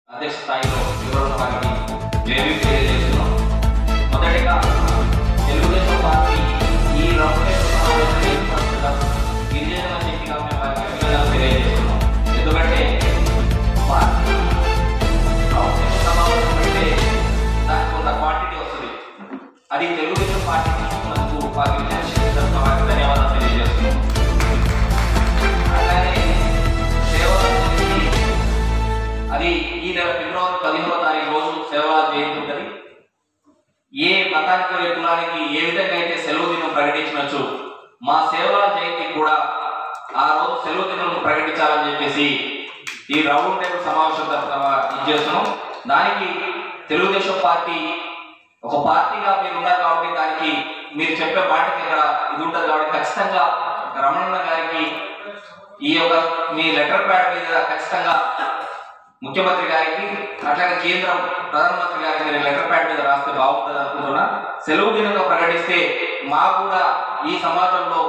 అధ్యక్ష స్థాయిలో వివరణ వారికి జేబీ తెలియజేస్తున్నాం మొదటిగా తెలుగుదేశం పార్టీ ఈ రౌండ్ టేబుల్ సమావేశం ఏర్పరచడం గిరిజనుల శక్తిగా మేము వారికి అభినందనలు తెలియజేస్తున్నాం ఎందుకంటే పార్టీ రౌండ్ టేబుల్ సమావేశం అంటే దానికి కొంత క్వాంటిటీ వస్తుంది అది తెలుగుదేశం పార్టీ తీసుకున్నందుకు మా గిరిజన శక్తి తరఫున వారికి ధన్యవాదాలు తెలియజేస్తున్నాం అట్లానే సేవలందరికీ అది ఈ నెల ఫిబ్రవరి పదిహేనవ తారీఖు రోజు సేవల జయంతి ఉంటుంది ఏ మతానికి ఏ కులానికి ఏ విధంగా అయితే సెలవు దినం ప్రకటించినచ్చు మా సేవల జయంతి కూడా ఆ రోజు సెలవు దినం ప్రకటించాలని చెప్పేసి ఈ రౌండ్ టేబుల్ సమావేశం తరఫున ఇది చేస్తున్నాం దానికి తెలుగుదేశం పార్టీ ఒక పార్టీగా మీరు ఉన్నారు కాబట్టి దానికి మీరు చెప్పే మాటకి ఇక్కడ ఇది ఉంటుంది కాబట్టి ఖచ్చితంగా రమణన్న గారికి ఈ యొక్క మీ లెటర్ ప్యాడ్ మీద ఖచ్చితంగా ముఖ్యమంత్రి గారికి అట్లాగే కేంద్రం ప్రధానమంత్రి గారికి మీరు లెటర్ ప్యాడ్ మీద రాస్తే బాగుంటుంది అనుకుంటున్నా సెలవు దినంగా ప్రకటిస్తే మాకు కూడా ఈ సమాజంలో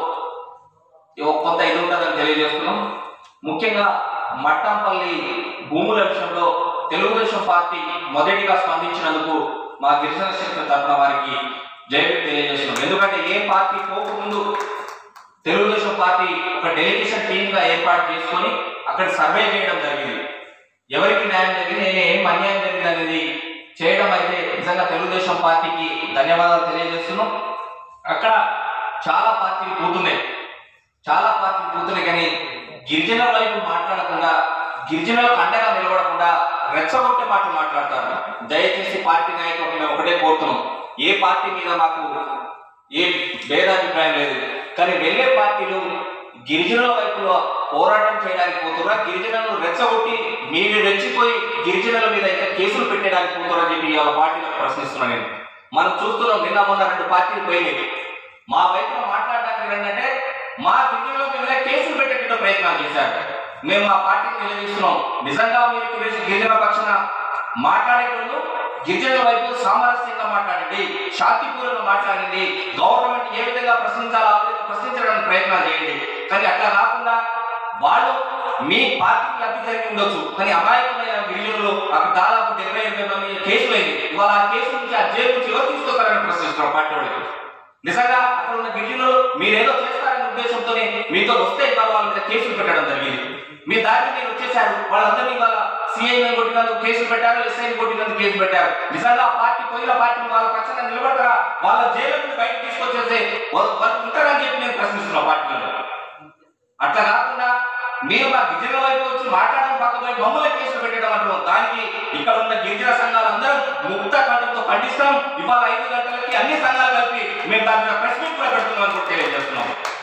ఒక కొంత ఇది ఉంటుందని తెలియజేస్తున్నాం ముఖ్యంగా మట్టంపల్లి భూముల విషయంలో తెలుగుదేశం పార్టీ మొదటిగా స్పందించినందుకు మా గిరిజన శక్తి తరఫున వారికి జైలు తెలియజేస్తున్నాం ఎందుకంటే ఏ పార్టీ పోకముందు తెలుగుదేశం పార్టీ ఒక డెలిగేషన్ టీమ్ గా ఏర్పాటు చేసుకొని అక్కడ సర్వే చేయడం జరిగింది ఎవరికి న్యాయం జరిగింది ఏం అన్యాయం జరిగింది అనేది చేయడం అయితే నిజంగా తెలుగుదేశం పార్టీకి ధన్యవాదాలు తెలియజేస్తున్నాం అక్కడ చాలా పార్టీలు పోతున్నాయి చాలా పార్టీలు పోతున్నాయి కానీ గిరిజనుల వైపు మాట్లాడకుండా గిరిజనులకు అండగా నిలబడకుండా రెచ్చగొట్టే మాటలు మాట్లాడతారు దయచేసి పార్టీ నాయకులకు మేము ఒకటే కోరుతున్నాం ఏ పార్టీ మీద మాకు ఏ భేదాభిప్రాయం లేదు కానీ వెళ్ళే పార్టీలు గిరిజనుల వైపులో పోరాటం చేయడానికి పోతున్నా గిరిజనులను రెచ్చగొట్టి మీరు రెచ్చిపోయి గిరిజనుల మీద అయితే కేసులు పెట్టడానికి పోతున్నారని చెప్పి ఇవాళ పార్టీలకు ప్రశ్నిస్తున్నాను నేను మనం చూస్తున్నాం నిన్న మొన్న రెండు పార్టీలు పోయినాయి మా వైపున మాట్లాడడానికి ఏంటంటే మా గిరిజనుల మీద కేసులు పెట్టేట ప్రయత్నాలు చేశారు మేము ఆ పార్టీని నిలదీస్తున్నాం నిజంగా మీరు గిరిజ- గిరిజన పక్షాన మాట్లాడేటప్పుడు గిరిజనుల వైపు సామరస్యంగా మాట్లాడండి శాంతిపూర్వకంగా మాట్లాడండి గవర్నమెంట్ ఏ విధంగా ప్రశ్నించాలో ఆ విధంగా ప్రశ్నించడానికి ప్రయత్నాలు చేయండి కానీ అట్లా కాకుండా వాళ్ళు మీ పార్టీకి లబ్ధి జరిగి ఉండొచ్చు కానీ అమాయకమైన గిరిజనులు అక్కడ దాదాపు డెబ్బై ఎనభై మంది కేసులు అయింది ఇవాళ ఆ కేసు నుంచి ఆ జైలు నుంచి ఎవరు తీసుకొస్తారని ప్రశ్నిస్తున్నారు పార్టీ వాళ్ళకి నిజంగా అక్కడ ఉన్న గిరిజనులు మీరేదో చేస్తారనే ఉద్దేశంతోనే మీతో వస్తే ఇవాళ వాళ్ళ మీద కేసులు పెట్టడం జరిగింది మీ దారికి మీరు వచ్చేసారు వాళ్ళందరినీ ఇవాళ సిఐ కొట్టినందుకు కేసులు పెట్టారు ఎస్ఐ కొట్టినందుకు కేసు పెట్టారు నిజంగా ఆ పార్టీ పోయిన పార్టీ వాళ్ళ పక్షంగా నిలబడతారా వాళ్ళ జైలు నుండి బయటకు తీసుకొచ్చేస్తే వాళ్ళు వాళ్ళు ఉంటారని చెప్పి నేను ప్రశ్నిస్తున్నా పార్టీలలో అట్లా కాకుండా మీరు మా గిరిజన వైపు వచ్చి మాట్లాడడం పక్కపై మమ్మల్ని కేసులు పెట్టడం అంటున్నాం దానికి ఇక్కడ ఉన్న గిరిజన సంఘాలు అందరం ముక్త కంఠంతో ఖండిస్తాం ఇవాళ ఐదు గంటలకి అన్ని సంఘాలు కలిపి మేము దాని మీద ప్రెస్ మీట్ కూడా పెడుతున్నాం అని కూడా తెలియజేస్తున్నాం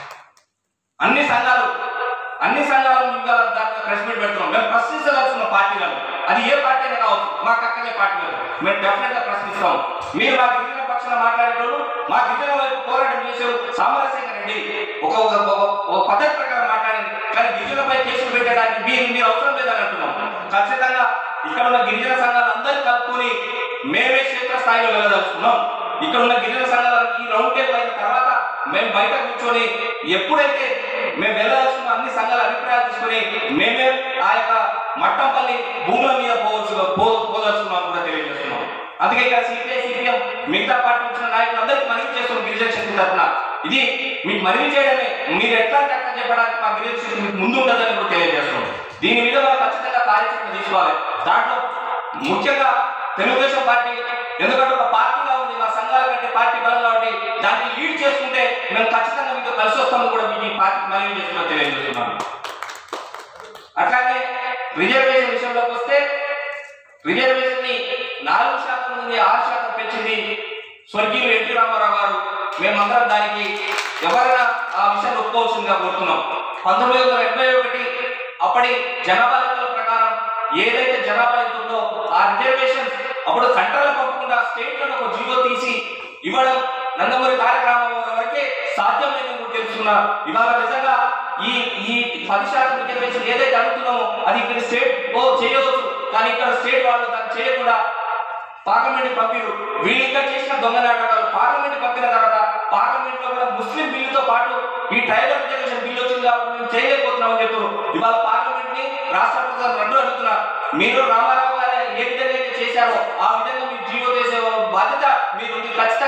అన్ని సంఘాలు అన్ని సంఘాలు ఇంకా దాంట్లో ప్రెస్ మీట్ పెడుతున్నాం మేము ప్రశ్నించదలుచున్న పార్టీలను అది ఏ పార్టీ అయినా కావచ్చు మాకు అక్కడే పార్టీలు మేము డెఫినెట్ గా ప్రశ్నిస్తాం మీరు మా గిరిజన పక్షాన మాట్లాడేటోళ్ళు మా గిరిజన వైపు పోరాటం చేసేవారు సామరస్యంగా రండి ఒక ఒక ఒక- ఒక పద్ధతి ప్రకారం మాట్లాడండి కానీ గిరిజనపై కేసులు పెట్టడానికి మీరు మీరు అవసరం లేదని అంటున్నాం ఖచ్చితంగా ఇక్కడ ఉన్న గిరిజన సంఘాలు అందరూ కలుపుకొని మేమే క్షేత్ర స్థాయిలో వెళ్ళదలుచుకున్నాం ఇక్కడ ఉన్న గిరిజన సంఘాలు ఈ రౌండ్ టేబుల్ అయిన తర్వాత మేము బయట కూర్చొని ఎప్పుడైతే మేము వెళ్ళదలుచుకున్న అన్ని సంఘాల అభిప్రాయాలు తీసుకొని మేమే ఆ యొక్క మట్టంపల్లి భూముల మీద పోవచ్చు పో పోదలుచుకున్నాం కూడా తెలియజేస్తున్నాం అందుకే ఇక్కడ సిపిఐ సిపిఎం మిగతా పార్టీ వచ్చిన నాయకులు అందరికీ మనవి చేస్తున్నాం గిరిజన శక్తి తరఫున ఇది మీకు మనవి చేయడమే మీరు ఎట్లా అంటే అట్లా చెప్పడానికి మా గిరిజన శక్తి మీకు ముందు ఉండదని కూడా తెలియజేస్తున్నాం దీని మీద మనం ఖచ్చితంగా కార్యాచరణ తీసుకోవాలి దాంట్లో ముఖ్యంగా తెలుగుదేశం పార్టీ ఎందుకంటే ఒక పార్టీగా ఉంది మా సంఘాల కంటే పార్టీ బలం కాబట్టి దాన్ని లీడ్ చేసుకుంటే మేము ఖచ్చితంగా మీతో కలిసి వస్తామని కూడా మీకు ఈ పార్టీ మనవి చేస్తున్నా తెలియజేస్తున్నాను అట్లాగే రిజర్వేషన్ విషయంలోకి వస్తే రిజర్వేషన్ ని నాలుగు శాతం నుండి ఆరు శాతం పెంచింది స్వర్గీయులు ఎన్టీ రామారావు గారు మేమందరం దానికి ఎవరైనా ఆ విషయాన్ని ఒప్పుకోవాల్సిందిగా కోరుతున్నాం పంతొమ్మిది వందల ఎనభై ఒకటి అప్పటి జనాభా లెక్కల ప్రకారం ఏదైతే జనాభా ఎంత ఉందో ఆ రిజర్వేషన్ అప్పుడు సెంట్రల్ పంపకుండా స్టేట్ లో ఒక జీవో తీసి ఇవ్వడం నందమూరి తారక రామారావు గారి వరకే సాధ్యమైందని కూడా తెలుసుకున్నా ఇవాళ నిజంగా ఈ ఈ పది శాతం రిజర్వేషన్ ఏదైతే అడుగుతున్నామో అది ఇక్కడ స్టేట్ ఓ చేయవచ్చు కానీ ఇక్కడ స్టేట్ వాళ్ళు దాన్ని చేయకుండా పార్లమెంట్ పంపిరు వీళ్ళు ఇంకా చేసిన దొంగ నాటకాలు పార్లమెంట్ పంపిన తర్వాత పార్లమెంట్ లో కూడా ముస్లిం బిల్లుతో పాటు ఈ ట్రైబల్ రిజర్వేషన్ బిల్లు వచ్చింది కాబట్టి మేము చేయలేకపోతున్నామని చెప్పారు ఇవాళ పార్లమెంట్ ని రాష్ట్ర ప్రభుత్వం రెండు అడుగుతున్నారు మీరు రామారావు గారి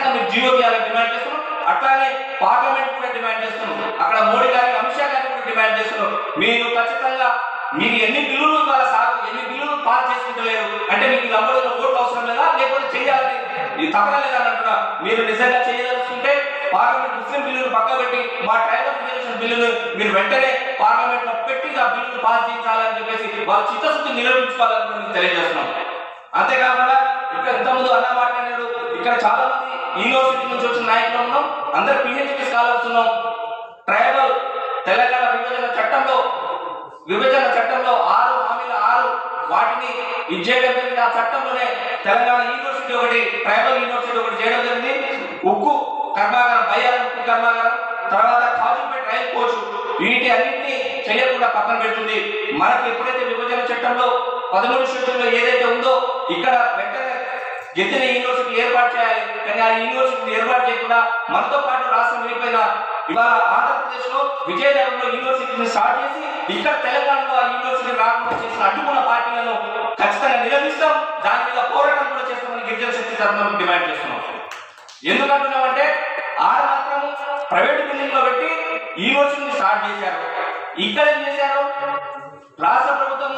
ఖచ్చితంగా మీరు జీవో తీయాలని డిమాండ్ చేస్తున్నాం అట్లానే పార్లమెంట్ కూడా డిమాండ్ చేస్తున్నాం అక్కడ మోడీ గారికి అమిత్ షా గారికి కూడా డిమాండ్ చేస్తున్నాం మీరు ఖచ్చితంగా మీరు ఎన్ని బిల్లులు వాళ్ళ సాగు ఎన్ని బిల్లులు పాస్ చేసుకుంటలేరు అంటే మీకు లంబడిలో ఓట్లు అవసరం లేదా లేకపోతే చేయాలని ఇది తప్పన లేదా అని అంటున్నా మీరు నిజంగా చేయదలుచుకుంటే పార్లమెంట్ ముస్లిం బిల్లులు పక్క పెట్టి మా ట్రైబల్ రిజర్వేషన్ బిల్లులు మీరు వెంటనే పార్లమెంట్ లో పెట్టి ఆ బిల్లులు పాస్ చేయించాలని చెప్పేసి వాళ్ళ చిత్తశుద్ధి నిరూపించుకోవాలని కూడా మీకు తెలియజేస్తున్నాం అంతేకాకుండా ఇక్కడ ఇంతకుముందు అన్న మాట్లాడారు ఇక్కడ చాలా మంది యూనివర్సిటీ నుంచి వచ్చిన నాయకులు ఉన్నాం అందరు పిహెచ్డి స్కాలర్స్ ఉన్నాం ట్రైబల్ తెలంగాణ విభజన చట్టంలో విభజన చట్టంలో ఆరు హామీల ఆరు వాటిని ఇది చేయడం జరిగింది ఆ చట్టంలోనే తెలంగాణ యూనివర్సిటీ ఒకటి ట్రైబల్ యూనివర్సిటీ ఒకటి చేయడం జరిగింది ఉక్కు కర్మాగారం బయ్యాల ఉక్కు కర్మాగారం తర్వాత కాజుపేట రైల్ కోచ్ వీటి అన్నింటినీ చేయకుండా పక్కన పెడుతుంది మనకు ఎప్పుడైతే విభజన చట్టంలో పదమూడు షెడ్యూల్లో ఏదైతే ఉందో ఇక్కడ వెంటనే గిరిజన యూనివర్సిటీ ఏర్పాటు చేయాలి కానీ ఆ యూనివర్సిటీ ఏర్పాటు చేయకుండా మనతో పాటు రాష్ట్రం వెళ్ళిపోయిన ఇవాళ ఆంధ్రప్రదేశ్ లో విజయనగరంలో యూనివర్సిటీని స్టార్ట్ చేసి ఇక్కడ తెలంగాణలో ఆ యూనివర్సిటీ రాకుండా చేసిన అడ్డుకున్న పార్టీలను ఖచ్చితంగా నిలదీస్తాం దాని మీద పోరాటం కూడా చేస్తామని గిరిజన శక్తి తరఫున డిమాండ్ చేస్తున్నాం ఎందుకంటున్నామంటే ఆడ మాత్రం ప్రైవేట్ బిల్డింగ్ లో పెట్టి యూనివర్సిటీని స్టార్ట్ చేశారు ఇక్కడ ఏం చేశారు రాష్ట్ర ప్రభుత్వం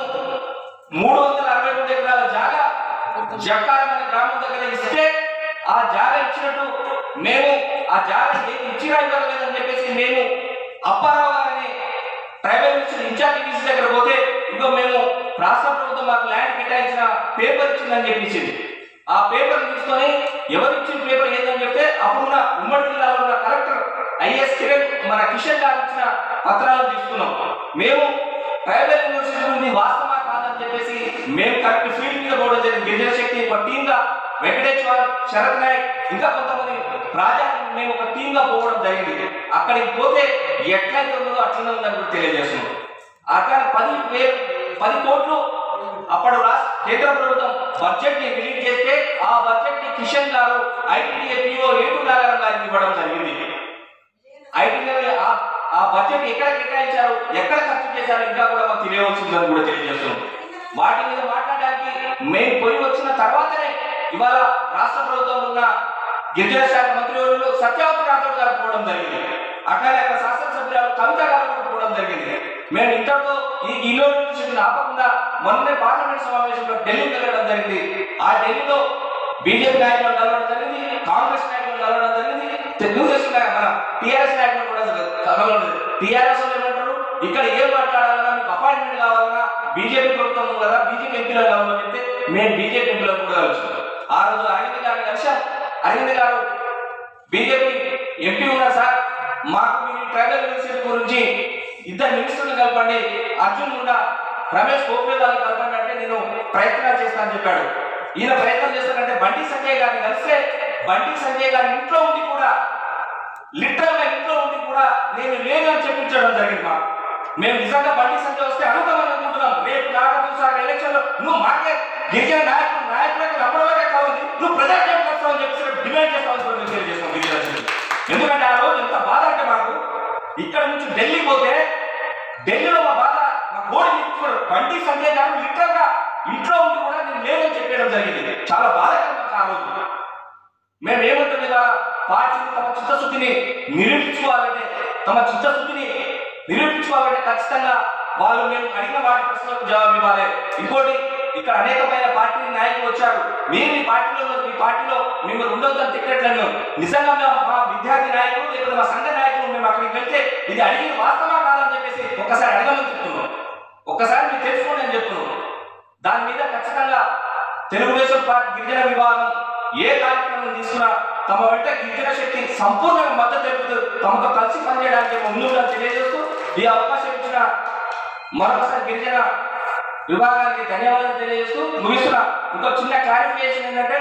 మూడు వందల అరవై మూడు ఎకరాల జాగా జక్కారం అనే గ్రామం దగ్గర ఇస్తే ఆ జాగా ఇచ్చినట్టు మేము ఆ జాగా ఏది ఇచ్చినా ఇవ్వలేదని చెప్పేసి మేము అప్పారావు గారిని ట్రైబల్ మినిస్టర్ ఇన్ఛార్జ్ డీసీ దగ్గర పోతే ఇగో మేము రాష్ట్ర ప్రభుత్వం మాకు ల్యాండ్ కేటాయించిన పేపర్ ఇచ్చిందని చెప్పించింది ఆ పేపర్ తీసుకొని ఎవరు ఇచ్చిన పేపర్ ఏందని చెప్తే అప్పుడున్న ఉమ్మడి జిల్లాలో ఉన్న కలెక్టర్ ఐఎస్ కిరణ్ మన కిషన్ గారు ఇచ్చిన పత్రాలను తీసుకున్నాం మేము ట్రైబల్ యూనివర్సిటీ నుండి వాస్తవా కాదని చెప్పేసి మేము కరెక్ట్ ఫీల్డ్ మీద పోవడం జరిగింది గిరిజన శక్తి ఒక టీమ్ గా వెంకటేశ్వర్ శరత్ నాయక్ ఇంకా కొంతమంది రాజా మేము ఒక టీమ్ గా పోవడం జరిగింది అక్కడికి పోతే ఎట్లయితే ఉన్నదో అట్లనే ఉందని కూడా తెలియజేస్తున్నాం అట్లా పది వేలు పది కోట్లు అప్పుడు రాష్ట్ర కేంద్ర ప్రభుత్వం బడ్జెట్ ని రిలీజ్ చేస్తే ఆ బడ్జెట్ ని కిషన్ గారు ఐటీడీఏ పిఓ ఏటు నాగరం గారికి ఇవ్వడం జరిగింది ఐటీడీఏ ఆ బడ్జెట్ ఎక్కడ కేటాయించారు ఎక్కడ ఖర్చు చేశారు ఇంకా కూడా మాకు తెలియవచ్చిందని కూడా తెలియజేస్తున్నాం వాటి మీద మాట్లాడడానికి మేము పోయి వచ్చిన తర్వాతనే ఇవాళ రాష్ట్ర ప్రభుత్వం ఉన్న గిరిజన శాఖ మంత్రివర్యులు సత్యవతి రాథోడ్ గారు పోవడం జరిగింది అట్లానే అక్కడ శాసనసభ్యురాలు కవిత గారు కూడా పోవడం జరిగింది మేము ఇంతటితో ఈ యూనివర్సిటీని ఆపకుండా మొన్నే పార్లమెంట్ సమావేశంలో ఢిల్లీకి వెళ్ళడం జరిగింది ఆ ఢిల్లీలో బీజేపీ నాయకులు కలవడం జరిగింది కాంగ్రెస్ నాయకులు కలవడం జరిగింది తెలుగుదేశం నాయ- మన టీఆర్ఎస్ నాయకులు కూడా కలవడం టీఆర్ఎస్ వాళ్ళు ఏమంటారు ఇక్కడ ఏం మాట్లాడాలన్నా మీకు అపాయింట్మెంట్ కావాలన్నా బీజేపీ ప్రభుత్వం ఉంది కదా బీజేపీ ఎంపీలు కావాలని చెప్తే మేము బీజేపీ ఎంపీలను కూడా కలిసాం ఆ రోజు అరవింద్ గారిని కలిసాం అరవింద్ గారు బీజేపీ ఎంపీ ఉన్నారు సార్ మాకు మీ ట్రైబల్ యూనివర్సిటీ గురించి ఇద్దరు మినిస్టర్లు కలపండి అర్జున్ కూడా రమేష్ పోఖ్రియాల్ కలపండి అంటే నేను ప్రయత్నాలు చేస్తానని చెప్పాడు ఈయన ప్రయత్నం చేస్తానంటే బండి సంజయ్ గారిని కలిస్తే బండి సంజయ్ గారి ఇంట్లో ఉండి కూడా లిటరల్ గా ఇంట్లో ఉండి కూడా నేను లేను అని చెప్పించడం జరిగింది మాకు మేము నిజంగా బండి సంజయ్ వస్తే అడుగుతామని అనుకుంటున్నాం రేపు నాగార్జున సాగర్ ఎలక్షన్ లో నువ్వు మాకే గిరిజన నాయకులు నాయకులకు నమ్మడమే కావాలి నువ్వు ప్రజాక్షేమం చేస్తావని చెప్పి డిమాండ్ చేస్తామని కూడా మేము తెలియజేస్తాం గిరిజన సంఘం. ఎందుకంటే ఆ రోజు ఎంత బాధ అంటే మాకు ఇక్కడ నుంచి ఢిల్లీ పోతే ఢిల్లీలో మా బాధ మా గోడి చూడు బండి సంజయ్ గారు లిటరల్ గా ఇంట్లో ఉండి కూడా నేను లేనని చెప్పడం జరిగింది చాలా బాధకరం మాకు ఆ రోజు మేము ఏమంటుంది ఇలా పార్టీని తమ చిత్తశుద్ధిని నిరూపించుకోవాలంటే తమ చిత్తశుద్ధిని నిరూపించుకోవాలంటే ఖచ్చితంగా వాళ్ళు మేము అడిగిన వాటి ప్రశ్నలకు జవాబు ఇవ్వాలి ఇంకోటి ఇక్కడ అనేకమైన పార్టీ నాయకులు వచ్చారు మీరు మీ పార్టీలో ఉన్నారు, మీ పార్టీలో మేము ఉండొద్దని తిట్టట్లను నిజంగా మేము మా విద్యార్థి నాయకులు లేకపోతే మా సంఘ నాయకులు మేము అక్కడికి వెళ్తే ఇది అడిగిన వాస్తవా కాదని చెప్పేసి ఒక్కసారి అడగమని చెప్తున్నాం ఒక్కసారి మీరు తెలుసుకోండి అని చెప్తున్నాం దాని మీద ఖచ్చితంగా తెలుగుదేశం పార్టీ గిరిజన విభాగం ఏ కార్యక్రమం తీసుకున్నా తమ వెంట గిరిజన శక్తి సంపూర్ణంగా మద్దతు తెలుపుతూ తమతో కలిసి పనిచేయడానికి ముందుగా తెలియజేస్తూ ఈ అవకాశం ఇచ్చిన మరొకసారి గిరిజన విభాగానికి ధన్యవాదాలు తెలియజేస్తూ ముగిస్తున్నా ఇంకో చిన్న క్లారిఫికేషన్ ఏంటంటే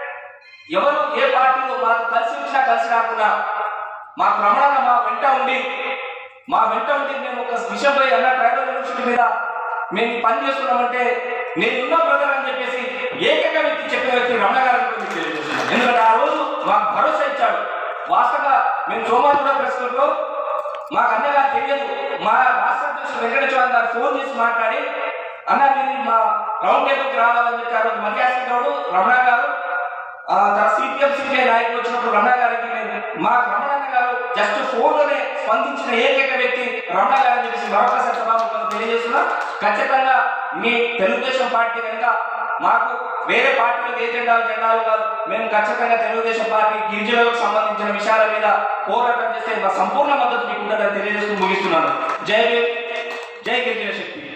ఎవరు ఏ పార్టీలో మాకు కలిసి వచ్చినా కలిసి రాకుండా మాకు రమణ మా వెంట ఉండి మా వెంట ఉండి మేము ఒక విషయంపై అన్న ట్రైబల్ యూనివర్సిటీ మీద మేము ఈ పని చేస్తున్నామంటే నేను ఉన్న బ్రదర్ అని చెప్పేసి ఏకైక వ్యక్తి చెప్పిన వ్యక్తి రమణ గారు అని కూడా మీకు తెలియజేస్తున్నాను ఎందుకంటే ఆ రోజు మాకు భరోసా ఇచ్చాడు వాస్తవంగా మేము సోమాజిగూడ ప్రెస్ క్లబ్లో మాకు అన్నగా తెలియదు మా రాష్ట్ర అధ్యక్షుడు వెంకటేశ్వర గారు ఫోన్ చేసి మాట్లాడి అన్న మీరు మా రౌండ్ టేబుల్కి రావాలని చెప్పారు మర్యాద గౌడు రమణ గారు సిపిఎం సిపిఐ నాయకులు వచ్చినప్పుడు రమణ గారికి నేను మా రమణ గారు జస్ట్ ఫోన్లోనే స్పందించిన ఏకైక వ్యక్తి రమణ గారు అని చెప్పేసి మరొకసారి సభాముఖంగా తెలియజేస్తున్నా ఖచ్చితంగా మీ తెలుగుదేశం పార్టీ కనుక మాకు వేరే పార్టీలకు ఏ జెండాలు జెండాలు కాదు మేము ఖచ్చితంగా తెలుగుదేశం పార్టీ గిరిజనులకు సంబంధించిన విషయాల మీద పోరాటం చేస్తే మా సంపూర్ణ మద్దతు మీకు ఉంటుందని తెలియజేస్తూ ముగిస్తున్నాను జై భీమ్, జై గిరిజన శక్తి